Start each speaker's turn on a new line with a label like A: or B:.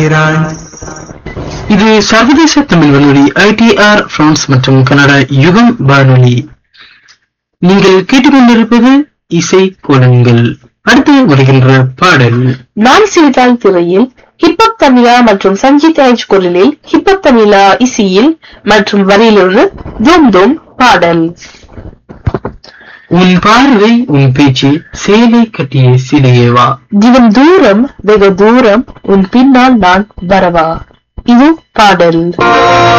A: இது சர்வதேச தமிழ் வானொலி ஐடிஆர் பிரான்ஸ் மற்றும் கனடா யுகம் வானொலி நீங்கள் கேட்டுக்கொண்டிருப்பது இசை கோலங்கள் அடுத்து வருகின்ற பாடல்
B: நான் சிரித்தால் திரையில் ஹிப்ஹப் தமிழா மற்றும் சஞ்சித் ராஜ் குரலில் ஹிப்ஹப் தமிழா இசையில் மற்றும் வரியிலிருந்து தூம் தூம் பாடல்
A: உன் பார்வை உன் பேச்சு சேலை கட்டிய சிலையேவா
B: தினம் தூரம் வெகு தூரம் உன் பின்னால் நான் வரவா இது பாடல்